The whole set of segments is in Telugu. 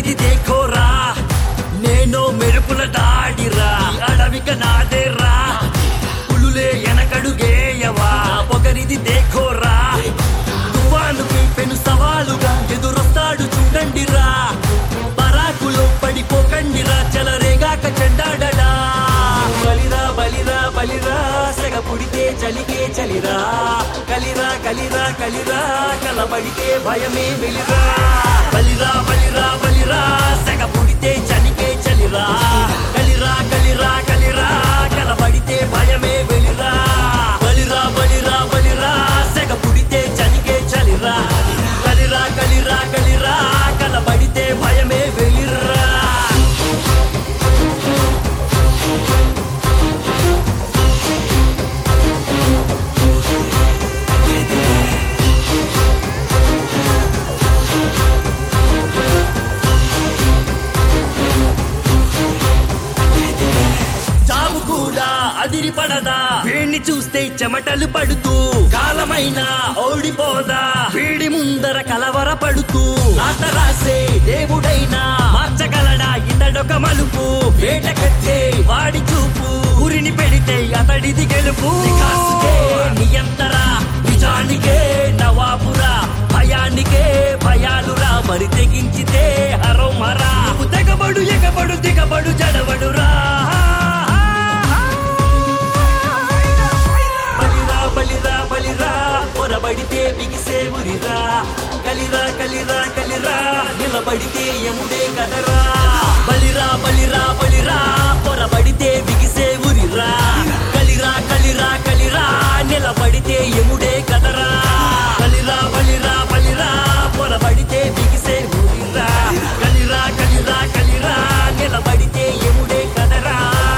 పొగరిది దేఖోరా నేను మెరుపుల దాడిరా అడవిక నాదేరా పులులే ఎనకడుగేయవా పొగరిది దేఖోరా తువ్వానుకి పెను సవాలుగా ఎదురొస్తాడు చూడండిరా పరాకులో పడిపోకండిరా చెలరేగాక చెండాడడా బలిరా బలిరా బలిరా సెగ పుడితే చలికే చలిరా కలిరా కలిరా కలిరా కలబడితే భయమే వెలిరా బలిరా బలిరా బలిరా సెగ పుడితే చలికే చలిరా కలిరా కలిరా కలిరా కలబడితే భయమే వెలిరా బలిరా బలిరా బలిరా సెగ పుడితే చలికే చలిరా కలిరా కలిరా కలిరా కలబడితే భయమే వెలిరా చావు కూడా అదిరి పడదా వీణ్ణి చూస్తే చెమటలు పడుతూ కాలమైనా ఓడిపోదా వీడి ముందర కలవర పడుతూ ఆట రాసే దేవుడైనా మార్చగలడా ఇతడొక మలుపు వేటకచ్చే వాడి చూపు ఊరిని పెడితే అతడిది గెలుపు నికాసుకే నియంతరా నిజానికే నవాబురా భయానికే భయాలురా మరి తెగించితే హరం హరా నువ్వు తెగబడు ఎగబడు దిగబడు జడబడురా బలిరా బలిరా బలిరా పొరబడితే బిగిసే ఉరిరా కలిరా కలిరా కలిరా నిలబడితే ఎముడే కదరా బలిరా బలిరా బలిరా పొరబడితే బిగిసే ఉరిరా కలిరా కలిరా కలిరా నిలబడితే ఎముడే కదరా బలిరా బలిరా బలిరా పొరబడితే బిగిసే ఉరిరా కలిరా కలిరా కలిరా నిలబడితే ఎముడే కదరా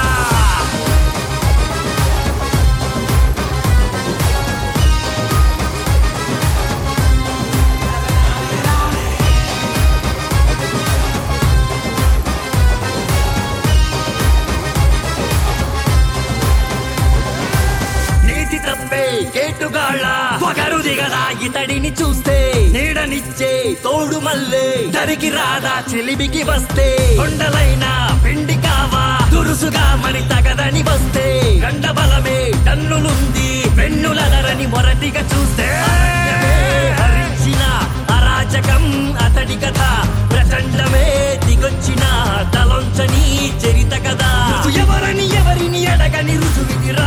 నీతి తప్పే కేటుగాళ్ళ పొగరు దిగదా ఇతడిని చూస్తే నీడనిచ్చే తోడు మల్లే దరికి రాదా చెలిమికి వస్తే కొండలైనా పిండి కావా దురుసుగా మరి తగదని వస్తే గండ బలమే టన్నులుంది వెన్నులనరని మొరటిగా చూస్తే అరణ్యమే హరించిన అరాచకం అతడి కథ ప్రచండమే దిగొచ్చిన తలొంచని చరిత కదా నువ్వు ఎవరని ఎవరిని ఎడగని రుజువిదిరా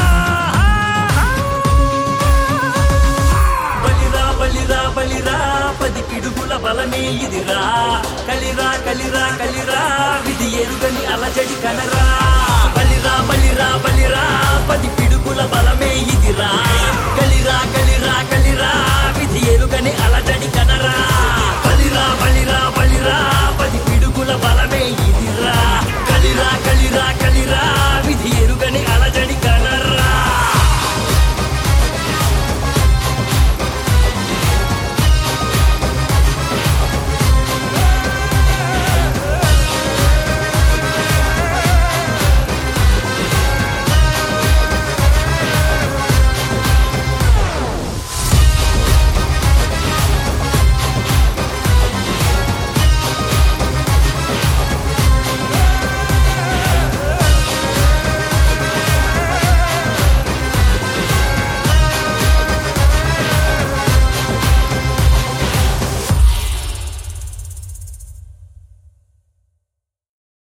బలిరా బలిరా బలిరా పది పిడుగుల బలమే ఇదిరా కలిరా కలిరా కలిరా విధి ఎరుగని అలజడి కనరా బలిరా బలిరా బలిరా పది పిడుగుల బలమే ఇదిరా కలిరా కలిరా కలిరా విధి ఎరుగని